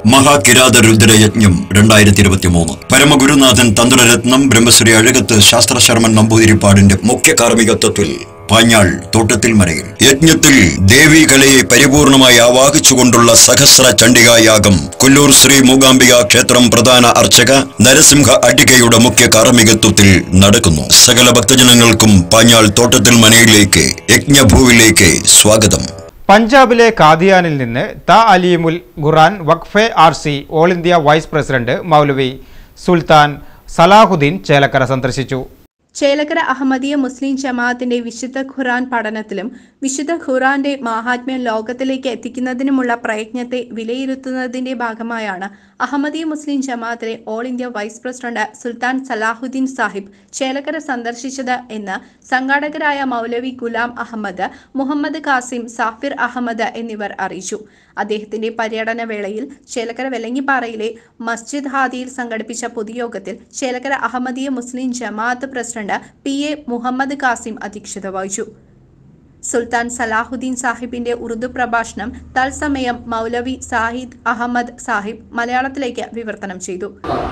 മഹാകിരാത രുദ്രയജ്ഞം രണ്ടായിരത്തി ഇരുപത്തി മൂന്ന് പരമഗുരുനാഥൻ തന്ത്രരത്നം ബ്രഹ്മശ്രീ അഴകത്ത് ശാസ്ത്രശർമ്മൻ നമ്പൂതിരിപ്പാടിന്റെ മുഖ്യ കാർമ്മികത്വത്തിൽ പാഞ്ഞാൾ തോട്ടത്തിൽ മരയിൽ യജ്ഞത്തിൽ ദേവീ കലയെ പരിപൂർണമായി ആവാഹിച്ചുകൊണ്ടുള്ള സഹസ്ര ചണ്ഡികായാഗം കൊല്ലൂർ ശ്രീ മൂകാംബിക ക്ഷേത്രം പ്രധാന അർച്ചക നരസിംഹ അടികയുടെ മുഖ്യ കാർമ്മികത്വത്തിൽ നടക്കുന്നു സകല ഭക്തജനങ്ങൾക്കും പാഞ്ഞാൾ തോട്ടത്തിൽ മനയിലേക്ക് യജ്ഞഭൂവിലേക്ക് സ്വാഗതം പഞ്ചാബിലെ കാദിയാനിൽ നിന്ന് ത അലീമുൽ ഖുറാൻ വഖഫെ ആർ സി all India vice president Maulvi Sultan Salahuddin Chelakkara സന്ദർശിച്ചു ചേലക്കര അഹമ്മദിയ മുസ്ലിം ജമാഅത്തിന്റെ വിശുദ്ധ ഖുറാൻ പഠനത്തിലും വിശുദ്ധ ഖുറാന്റെ മാഹാത്മ്യം ലോകത്തിലേക്ക് എത്തിക്കുന്നതിനുമുള്ള പ്രയത്നത്തെ വിലയിരുത്തുന്നതിന്റെ ഭാഗമായാണ് അഹമ്മദിയ മുസ്ലിം ജമാഅത്തിലെ all India vice president Sultan Salahuddin Sahib Chelakkara സന്ദർശിച്ചത് എന്ന് സംഘാടകരായ മൗലവി ഗുലാം അഹമ്മദ് മുഹമ്മദ് കാസിം സാഫിർ അഹമ്മദ് എന്നിവർ അറിയിച്ചു അദ്ദേഹത്തിന്റെ പര്യടന വേളയിൽ ചേലക്കര വെല്ലങ്ങിപ്പാറയിലെ മസ്ജിദ് ഹാദിയിൽ സംഘടിപ്പിച്ച പൊതുയോഗത്തിൽ Chelakkara Ahmadiyya Muslim Jamaat president P A Muhammad Kasim അധ്യക്ഷത വഹിച്ചു സുൽത്താൻ സലാഹുദ്ദീൻ സാഹിബിന്റെ ഉറുദു പ്രഭാഷണം തത്സമയം മൗലവി സാഹിദ് അഹമ്മദ് സാഹിബ് മലയാളത്തിലേക്ക് വിവർത്തനം ചെയ്തു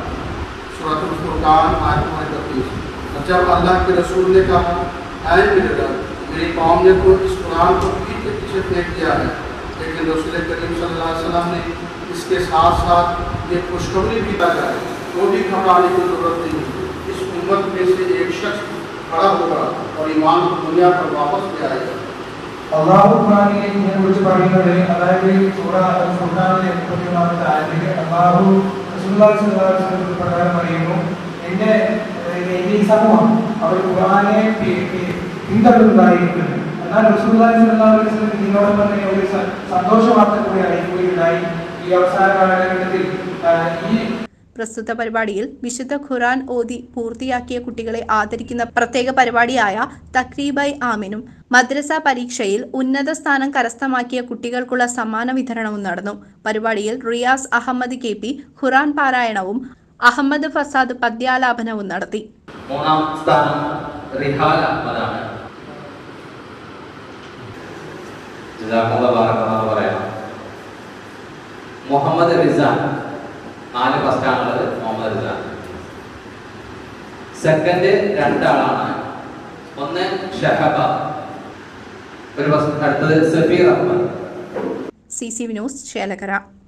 सूरत फुरकान आयत नंबर इकतीस और जब अल्लाह के रसूल ने कहा आए मेरे रब मेरी कौम ने तो इस कुरान को पीठ के पीछे फेंक दिया है लेकिन रसूल करीम सल्लल्लाहु अलैहि वसल्लम ने इसके साथ साथ ये खुशखबरी भी दी जाए तो भी घबराने की जरूरत नहीं इस उम्मत में से एक शख्स खड़ा होगा और ईमान को दुनिया पर वापस ले आएगा അള്ളാഹു ഖുറാനിലെ ഇതിനെ കുറിച്ച് പറയുന്നത് അതായത് സൂറ അൽ ഫുർഖാനിലെ മുപ്പത്തിയൊന്നാമത്തെ ആയതിൽ അള്ളാഹു റസൂലുള്ളാഹി സ്വല്ലല്ലാഹു അലൈഹി വസല്ലം പ്രകാരം പറയുന്നു എന്റെ ഏഹ്, എന്റെ ഈ സമൂഹം അവർ ഖുറാനെ പി- പി- പിന്തുടരുന്നതായിരിക്കും എന്നാൽ റസൂലുള്ളാഹി സ്വല്ലല്ലാഹു അലൈഹി വസല്ലം ഇതിനോടൊപ്പം തന്നെ ഒരു സ- സന്തോഷ വാർത്ത കൂടി അറിയിക്കുകയുണ്ടായി ഈ അവസാന കാലഘട്ടത്തിൽ ആഹ്, ഈ പ്രസ്തുത പരിപാടിയിൽ വിശുദ്ധ ഖുറാൻ ഓതി പൂർത്തിയാക്കിയ കുട്ടികളെ ആദരിക്കുന്ന പ്രത്യേക പരിപാടിയായ തക്രീബൈ ആമിനും മദ്രസ പരീക്ഷയിൽ ഉന്നത സ്ഥാനം കരസ്ഥമാക്കിയ കുട്ടികൾക്കുള്ള സമ്മാന വിതരണവും നടന്നു പരിപാടിയിൽ റിയാസ് അഹമ്മദ് കെ പി ഖുറാൻ പാരായണവും അഹമ്മദ് ഫസാദ് പദ്യാലാപനവും നടത്തി മൂന്നാം സ്ഥാനം റിഹാൽ അഹമ്മദാണ് ജസാഖുള്ള ബാറക്കെന്ന് പറയാം മുഹമ്മദ് റിസാൻ നാല് ഫസ്റ്റാണുള്ളത് മുഹമ്മദ് റിസാൻ സെക്കൻഡ് രണ്ടാളാണ് ഒന്ന് ഷഹബ ഒരു ഫസ്റ്റ് അടുത്തത് Safeer Ahmed C C V news Chelakkara